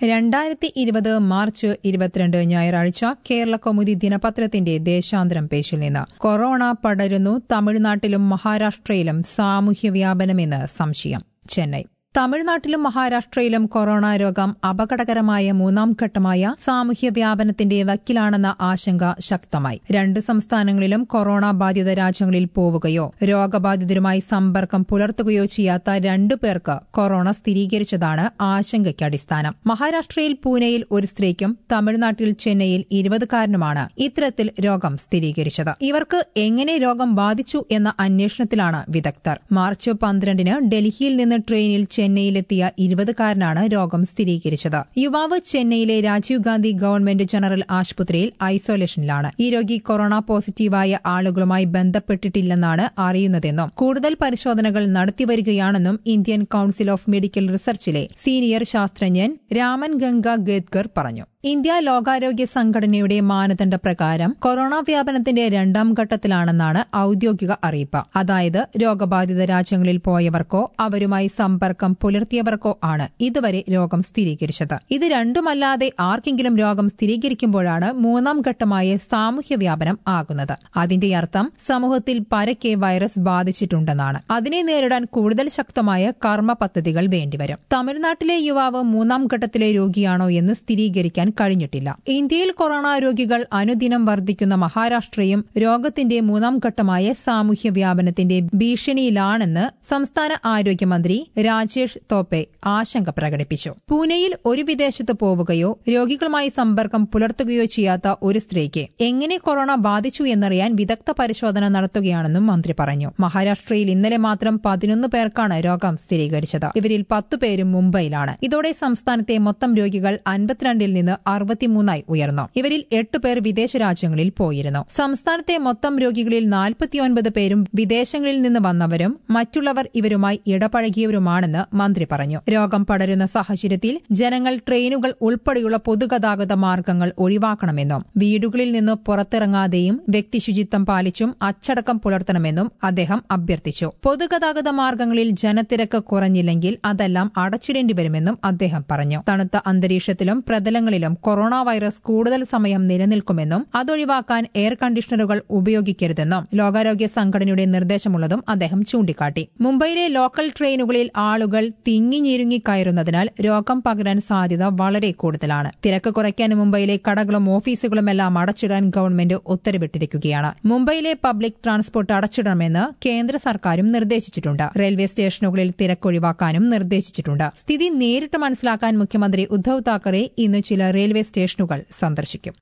രണ്ടായിരത്തി ഇരുപത് മാർച്ച് ഇരുപത്തിരണ്ട് ഞായറാഴ്ച കേരള കൗമുദി ദിനപത്രത്തിന്റെ ദേശാന്തരം പേജിൽ നിന്ന് കൊറോണ പടരുന്നു തമിഴ്നാട്ടിലും മഹാരാഷ്ട്രയിലും സാമൂഹ്യ വ്യാപനമെന്ന് സംശയം ചെന്നൈ തമിഴ്നാട്ടിലും മഹാരാഷ്ട്രയിലും കൊറോണ രോഗം അപകടകരമായ മൂന്നാം ഘട്ടമായ സാമൂഹ്യ വ്യാപനത്തിന്റെ വക്കിലാണെന്ന ആശങ്ക ശക്തമായി രണ്ട് സംസ്ഥാനങ്ങളിലും കൊറോണ ബാധിത രാജ്യങ്ങളിൽ പോവുകയോ രോഗബാധിതരുമായി സമ്പർക്കം പുലർത്തുകയോ ചെയ്യാത്ത രണ്ടു പേർക്ക് കൊറോണ സ്ഥിരീകരിച്ചതാണ് ആശങ്കയ്ക്ക് അടിസ്ഥാനം മഹാരാഷ്ട്രയിൽ പൂനെയിൽ ഒരു സ്ത്രീക്കും തമിഴ്നാട്ടിൽ ചെന്നൈയിൽ ഇരുപതുകാരനുമാണ് ഇത്തരത്തിൽ രോഗം സ്ഥിരീകരിച്ചത് ഇവർക്ക് എങ്ങനെ രോഗം ബാധിച്ചു എന്ന അന്വേഷണത്തിലാണ് വിദഗ്ധർ മാർച്ച് പന്ത്രണ്ടിന് ഡൽഹിയിൽ നിന്ന് ട്രെയിനിൽ ചെന്നൈയിലെത്തിയ ഇരുപതുകാരനാണ് രോഗം സ്ഥിരീകരിച്ചത് യുവാവ് ചെന്നൈയിലെ രാജീവ് ഗാന്ധി ഗവൺമെന്റ് ജനറൽ ആശുപത്രിയിൽ ഐസൊലേഷനിലാണ് ഈ രോഗി കൊറോണ പോസിറ്റീവായ ആളുകളുമായി ബന്ധപ്പെട്ടിട്ടില്ലെന്നാണ് അറിയുന്നതെന്നും കൂടുതൽ പരിശോധനകൾ നടത്തിവരികയാണെന്നും ഇന്ത്യൻ കൌൺസിൽ ഓഫ് മെഡിക്കൽ റിസർച്ചിലെ സീനിയർ ശാസ്ത്രജ്ഞൻ രാമൻ ഗംഗ ഗേദ്കർ പറഞ്ഞു ഇന്ത്യ ലോകാരോഗ്യ സംഘടനയുടെ മാനദണ്ഡ പ്രകാരം കൊറോണ വ്യാപനത്തിന്റെ രണ്ടാം ഘട്ടത്തിലാണെന്നാണ് ഔദ്യോഗിക അറിയിപ്പ് അതായത് രോഗബാധിത രാജ്യങ്ങളിൽ പോയവർക്കോ അവരുമായി സമ്പർക്കം പുലർത്തിയവർക്കോ ആണ് ഇതുവരെ രോഗം സ്ഥിരീകരിച്ചത് ഇത് രണ്ടുമല്ലാതെ ആർക്കെങ്കിലും രോഗം സ്ഥിരീകരിക്കുമ്പോഴാണ് മൂന്നാം ഘട്ടമായ സാമൂഹ്യ വ്യാപനം ആകുന്നത് അതിന്റെ അർത്ഥം സമൂഹത്തിൽ പരക്കെ വൈറസ് ബാധിച്ചിട്ടുണ്ടെന്നാണ് അതിനെ നേരിടാൻ കൂടുതൽ ശക്തമായ കർമ്മ പദ്ധതികൾ വേണ്ടിവരും തമിഴ്നാട്ടിലെ യുവാവ് മൂന്നാം ഘട്ടത്തിലെ രോഗിയാണോ എന്ന് സ്ഥിരീകരിക്കാൻ കഴിഞ്ഞിട്ടില്ല ഇന്ത്യയിൽ കൊറോണ രോഗികൾ അനുദിനം വർദ്ധിക്കുന്ന മഹാരാഷ്ട്രയും രോഗത്തിന്റെ മൂന്നാം ഘട്ടമായ സാമൂഹ്യ വ്യാപനത്തിന്റെ ഭീഷണിയിലാണെന്ന് സംസ്ഥാന ആരോഗ്യമന്ത്രി രാജേഷ് തോപ്പെ ആശങ്ക പ്രകടിപ്പിച്ചു പൂനെയിൽ ഒരു വിദേശത്ത് പോവുകയോ രോഗികളുമായി സമ്പർക്കം പുലർത്തുകയോ ചെയ്യാത്ത ഒരു സ്ത്രീക്ക് എങ്ങനെ കൊറോണ ബാധിച്ചു എന്നറിയാൻ വിദഗ്ധ പരിശോധന നടത്തുകയാണെന്നും മന്ത്രി പറഞ്ഞു മഹാരാഷ്ട്രയിൽ ഇന്നലെ മാത്രം പതിനൊന്ന് പേർക്കാണ് രോഗം സ്ഥിരീകരിച്ചത് ഇവരിൽ പത്തു പേരും മുംബൈയിലാണ് ഇതോടെ സംസ്ഥാനത്തെ മൊത്തം രോഗികൾ അൻപത്തിരണ്ടിൽ നിന്ന് അറുപത്തിമൂന്നായി ഉയർന്നു ഇവരിൽ എട്ട് പേർ വിദേശ രാജ്യങ്ങളിൽ പോയിരുന്നു സംസ്ഥാനത്തെ മൊത്തം രോഗികളിൽ നാൽപ്പത്തിയൊൻപത് പേരും വിദേശങ്ങളിൽ നിന്ന് വന്നവരും മറ്റുള്ളവർ ഇവരുമായി ഇടപഴകിയവരുമാണെന്ന് മന്ത്രി പറഞ്ഞു രോഗം പടരുന്ന സാഹചര്യത്തിൽ ജനങ്ങൾ ട്രെയിനുകൾ ഉൾപ്പെടെയുള്ള പൊതുഗതാഗത മാർഗങ്ങൾ ഒഴിവാക്കണമെന്നും വീടുകളിൽ നിന്ന് പുറത്തിറങ്ങാതെയും വ്യക്തിശുചിത്വം പാലിച്ചും അച്ചടക്കം പുലർത്തണമെന്നും അദ്ദേഹം അഭ്യർത്ഥിച്ചു പൊതുഗതാഗത മാർഗങ്ങളിൽ ജനത്തിരക്ക് കുറഞ്ഞില്ലെങ്കിൽ അതെല്ലാം അടച്ചിടേണ്ടി വരുമെന്നും അദ്ദേഹം പറഞ്ഞു തണുത്ത അന്തരീക്ഷത്തിലും പ്രതലങ്ങളിലും കൊറോണ വൈറസ് കൂടുതൽ സമയം നിലനിൽക്കുമെന്നും അതൊഴിവാക്കാൻ എയർ കണ്ടീഷണറുകൾ ഉപയോഗിക്കരുതെന്നും ലോകാരോഗ്യ സംഘടനയുടെ നിർദ്ദേശമുള്ളതും അദ്ദേഹം ചൂണ്ടിക്കാട്ടി മുംബൈയിലെ ലോക്കൽ ട്രെയിനുകളിൽ ആളുകൾ തിങ്ങിഞ്ഞിരുങ്ങി കയറുന്നതിനാൽ രോഗം പകരാൻ സാധ്യത വളരെ കൂടുതലാണ് തിരക്ക് കുറയ്ക്കാൻ മുംബൈയിലെ കടകളും ഓഫീസുകളുമെല്ലാം അടച്ചിടാൻ ഗവൺമെന്റ് ഉത്തരവിട്ടിരിക്കുകയാണ് മുംബൈയിലെ പബ്ലിക് ട്രാൻസ്പോർട്ട് അടച്ചിടണമെന്ന് കേന്ദ്ര സർക്കാരും നിർദ്ദേശിച്ചിട്ടുണ്ട് റെയിൽവേ സ്റ്റേഷനുകളിൽ തിരക്കൊഴിവാക്കാനും നിർദ്ദേശിച്ചിട്ടുണ്ട് സ്ഥിതി നേരിട്ട് മനസ്സിലാക്കാൻ മുഖ്യമന്ത്രി ഉദ്ധവ് താക്കറെ ഇന്ന് ചില റെയിൽവേ സ്റ്റേഷനുകൾ സന്ദർശിക്കും